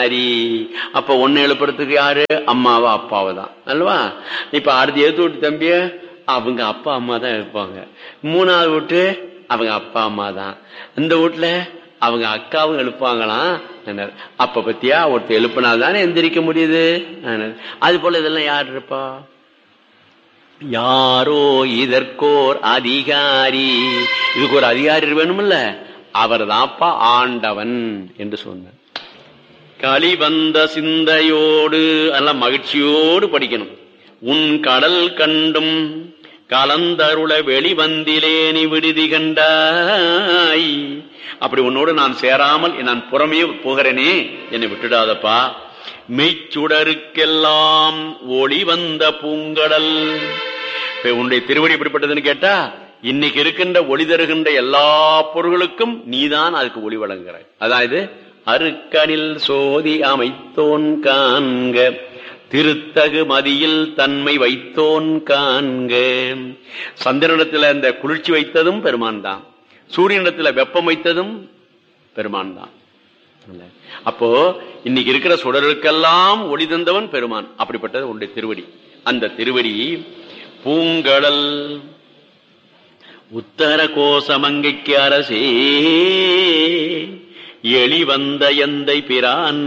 அதிகாரி அப்ப ஒன்னு எழுப்புறதுக்கு யாரு அம்மாவா அப்பாவை தான் அல்லவா இப்ப அடுத்து எடுத்து விட்டு தம்பிய அவங்க அப்பா அம்மா தான் இருப்பாங்க மூணாவது வீட்டு அவங்க அப்பா அம்மா தான் இந்த வீட்டுல அவங்க அக்காவும் எழுப்பாங்களாம் என்னார். அப்ப பத்தியா ஒருத்தர் எழுப்பினால்தானே எந்திரிக்க முடியுது என்னார். அது போல இதெல்லாம் யார் இருப்பா யாரோ இதற்கோர் அதிகாரி இதுக்கு ஒரு அதிகாரி வேணுமில்ல அவர் தான்ப்பா ஆண்டவன் என்று சொன்னார் களிவந்த சிந்தையோடு எல்லாம் மகிழ்ச்சியோடு படிக்கணும் உன் கடல் கண்டும் கலந்தருள வெளிவந்திலேனி விடுதி கண்டாய் அப்படி உன்னோடு நான் சேராமல் நான் புறமே போகிறேனே என்னை விட்டுடாதப்பா மெய்ச்சுடருக்கெல்லாம் ஒளி வந்த பூங்கடல் இப்ப உன்னுடைய திருவடி எப்படிப்பட்டதுன்னு கேட்டா இன்னைக்கு இருக்கின்ற ஒளி தருகின்ற எல்லா பொருள்களுக்கும் நீதான் அதுக்கு ஒளி வழங்குகிறாய் அதாவது அருக்கனில் சோதி அமைத்தோன் காண்க திருத்தகு மதியில் தன்மை வைத்தோன் காண்க சந்திரனிடத்துல இந்த குளிர்ச்சி வைத்ததும் பெருமான் தான் சூரியனிடத்துல வெப்பம் வைத்ததும் பெருமான் தான் இல்ல. அப்போ இன்னைக்கு இருக்கிற சுடருக்கெல்லாம் ஒளி தந்தவன் பெருமான் அப்படிப்பட்டது உன்னுடைய திருவடி அந்த திருவடி பூங்கடல் உத்தர கோசமங்கைக்கு அரசே எளி வந்த எந்தை பிரான்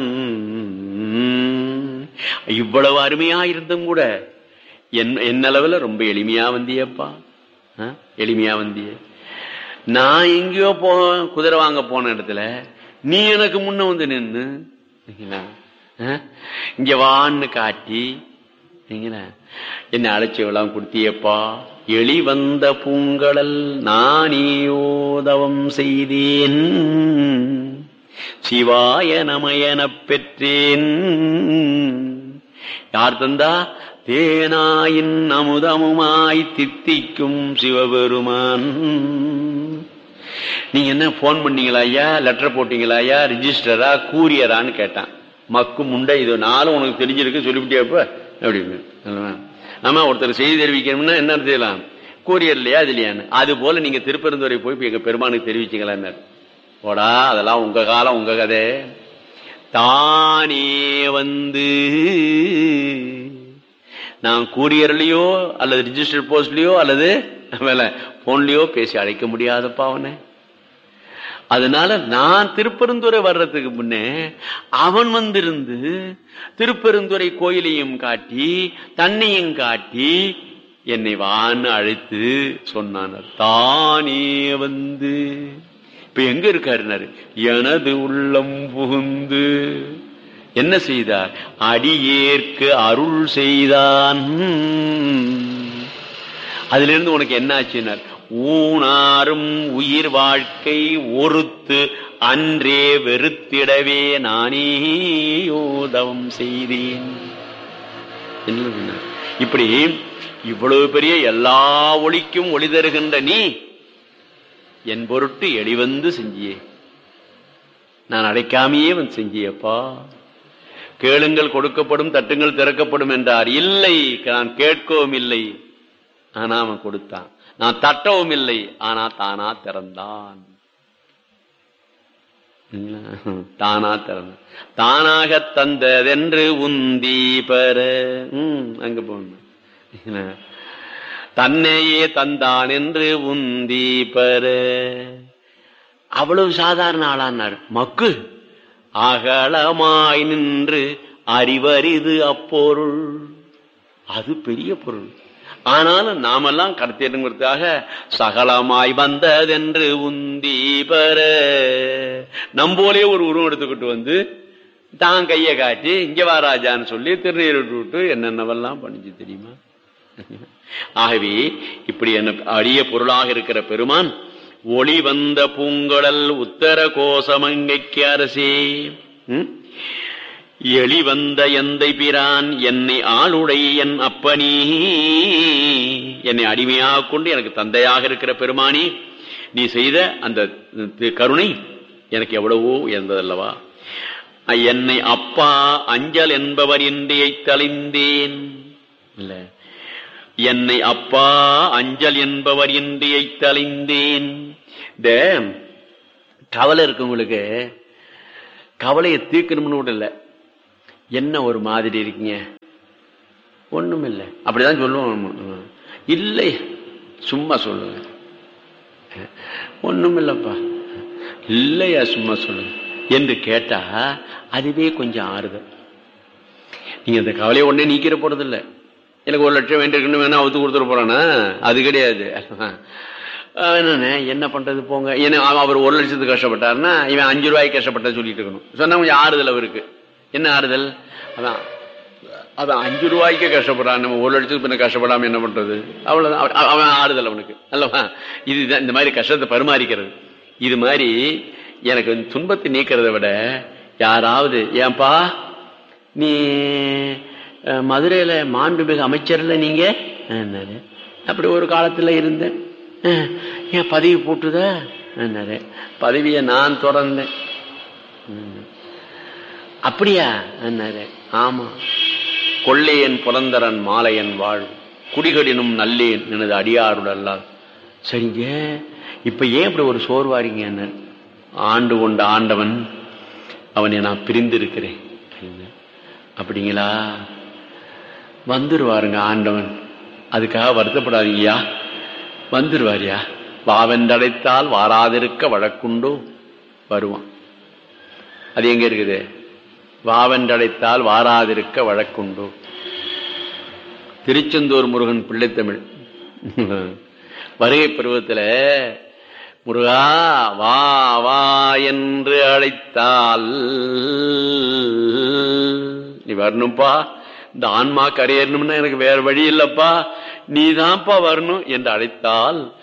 இவ்வளவு அருமையா இருந்தும் கூட என் என்னளவுல ரொம்ப எளிமையா வந்தியப்பா ஆ? எளிமையா வந்திய நான் எங்கேயோ போ குதிரை வாங்க போன இடத்துல நீ எனக்கு முன்ன வந்து நின்னு சரிங்களா? ஆ? இங்க வான்னு காட்டி சரிங்களா? என்னை அழைச்சவெல்லாம் கொடுத்தியப்பா எளி வந்த பூங்கடல் நானேயோதவம் செய்தேன் சிவாய நமயனப் பெற்றேன் யார் தந்தா தேனாயின் அமுதமுமாய் தித்திக்கும் சிவபெருமான் நீங்க என்ன போன் பண்ணீங்களா ஐயா லெட்டர் போட்டீங்களா ஐயா ரிஜிஸ்டரா கூரியரான்னு கேட்டான் மக்கு முண்டை இது நாளும் உனக்கு தெரிஞ்சிருக்கு சொல்லிவிட்டியா இப்ப அப்படின்னு அல்லவா? ஆமா ஒருத்தர் செய்தி தெரிவிக்கணும்னா என்ன செய்யலாம் கூரியர் இல்லையா அது இல்லையான்னு அது போல நீங்க திருப்பெருந்துறை போய் இப்ப எங்க பெருமானுக்கு தெரிவிச்சீங்களா போடா அதெல்லாம் உங்க காலம் உங்க கதை தானே வந்து நான் கூரியர்லயோ அல்லது ரிஜிஸ்டர் போஸ்ட்லயோ அல்லது மேல போன்லயோ பேசி அழைக்க முடியாதப்பா அவனை அதனால நான் திருப்பெருந்துறை வர்றதுக்கு முன்னே அவன் வந்திருந்து திருப்பெருந்துறை கோயிலையும் காட்டி தன்னையும் காட்டி என்னை வான்னு அழைத்து சொன்னான் தானே வந்து இப்ப எங்க இருக்காருனாரு எனது உள்ளம் புகுந்து என்ன செய்தார் அடியேற்கு அருள் செய்தான் அதுல இருந்து உனக்கு என்ன ஆச்சுனார் ஊனாரும் உயிர் வாழ்க்கை ஒருத்து அன்றே வெறுத்திடவே நானே யோதவம் செய்தேன் என்ன சொன்னார்? இப்படி இவ்வளவு பெரிய எல்லா ஒளிக்கும் ஒளி தருகின்ற நீ என் பொருட்டு எளிவந்து செஞ்சியே நான் அடைக்காமையே வந்து செஞ்சியப்பா கேளுங்கள் கொடுக்கப்படும் தட்டுங்கள் திறக்கப்படும் என்றார் இல்லை நான் கேட்கவும் இல்லை ஆனா அவன் கொடுத்தான் நான் தட்டவும் இல்லை ஆனா தானா திறந்தான் தானா திறந்தான் தானாக தந்ததென்று உந்தி பெற ம், அங்க போகணும் தன்னையே தந்தான் என்று உந்தி பெற அவ்வளவு சாதாரண ஆளானார் மக்கு அகலமாய் நின்று அறிவரிது அப்பொருள் அது பெரிய பொருள் ஆனாலும் நாமெல்லாம் கடத்திடுங்கிறதுக்காக சகலமாய் வந்ததென்று உந்தி பெற நம்போலே ஒரு உருவம் எடுத்துக்கிட்டு வந்து தான் கையை காட்டி இங்க வா ராஜான்னு சொல்லி திருநீர் விட்டு என்னென்னவெல்லாம் பண்ணிச்சு தெரியுமா ஆகவே இப்படி என்ன அரிய பொருளாக இருக்கிற பெருமான் ஒளி வந்த பூங்கடல் உத்தர கோசமங்கைக்கு அரசே ம்? எளி வந்த எந்தை பிரான் என்னை ஆளுடை என் அப்பனி என்னை அடிமையாக கொண்டு எனக்கு தந்தையாக இருக்கிற பெருமானி நீ செய்த அந்த தி- கருணை எனக்கு எவ்வளவோ உயர்ந்ததல்லவா என்னை அப்பா அஞ்சல் என்பவர் இன்றியை தளிந்தேன் இல்ல என்னை அப்பா அஞ்சல் என்பவர் இன்றியை தளிந்தேன் இந்த கவலை இருக்கவங்களுக்கு கவலையை தீர்க்கணும்னு கூட இல்ல என்ன ஒரு மாதிரி இருக்கீங்க ஒண்ணும் இல்லை அப்படிதான் சொல்லுவோம் இல்லை சும்மா சொல்லுங்க ஒண்ணும் இல்லப்பா இல்லையா சும்மா சொல்லுங்க என்று கேட்டா அதுவே கொஞ்சம் ஆறுதல் நீங்க அந்த கவலையை உடனே நீக்கிற போறது இல்ல எனக்கு ஒரு லட்சம் வேண்டியிருக்குன்னு வேணா அவுத்து கொடுத்துட போறானா அது கிடையாது என்னண்ணே என்ன பண்றது போங்க ஏன்னா அவர் ஒரு லட்சத்துக்கு கஷ்டப்பட்டாருன்னா இவன் அஞ்சு ரூபாய்க்கு கஷ்டப்பட்ட சொல்லிட்டு இருக்கணும் சொன்னா கொஞ்சம் ஆறுதல் அவருக்கு என்ன ஆறுதல் அதான் அவன் அஞ்சு ரூபாய்க்கு கஷ்டப்படுறான் நம்ம ஒரு லட்சத்துக்கு பின்ன கஷ்டப்படாம என்ன பண்றது அவ்வளவுதான் அவன் ஆறுதல் அவனுக்கு அல்லவா இதுதான் இந்த மாதிரி கஷ்டத்தை பரிமாறிக்கிறது இது மாதிரி எனக்கு துன்பத்தை நீக்கிறத விட யாராவது ஏன்பா நீ மதுரையில மாண்புமிகு அமைச்சர்ல நீங்க அப்படி ஒரு காலத்துல இருந்தேன் ஏன் பதவி போட்டுத பதவியை நான் தொடர்ந்தேன் அப்படியா என்னாரு ஆமா கொள்ளையன் புலந்தரன் மாலையன் வாழ் குடிகடினும் நல்லேன் எனது அடியாருடல்லால் சரிங்க இப்ப ஏன் இப்படி ஒரு சோர்வாரிங்க என்ன ஆண்டு கொண்ட ஆண்டவன் அவனை நான் பிரிந்திருக்கிறேன் அப்படிங்களா வந்துருவாருங்க ஆண்டவன் அதுக்காக வருத்தப்படாதீங்கயா வந்துருவாரியா வாவென்றடைத்தால் வாராதிருக்க வழக்குண்டோ வருவான் அது எங்க இருக்குது வாவென்றடைத்தால் வாராதிருக்க வழக்குண்டோ திருச்செந்தூர் முருகன் பிள்ளைத்தமிழ் வருகை பருவத்தில் முருகா வா வா என்று அழைத்தால் நீ வரணும்பா இந்த ஆன்மா கரையேறணும்னா எனக்கு வேற வழி இல்லப்பா நீதான்ப்பா வரணும் என்று அழைத்தால்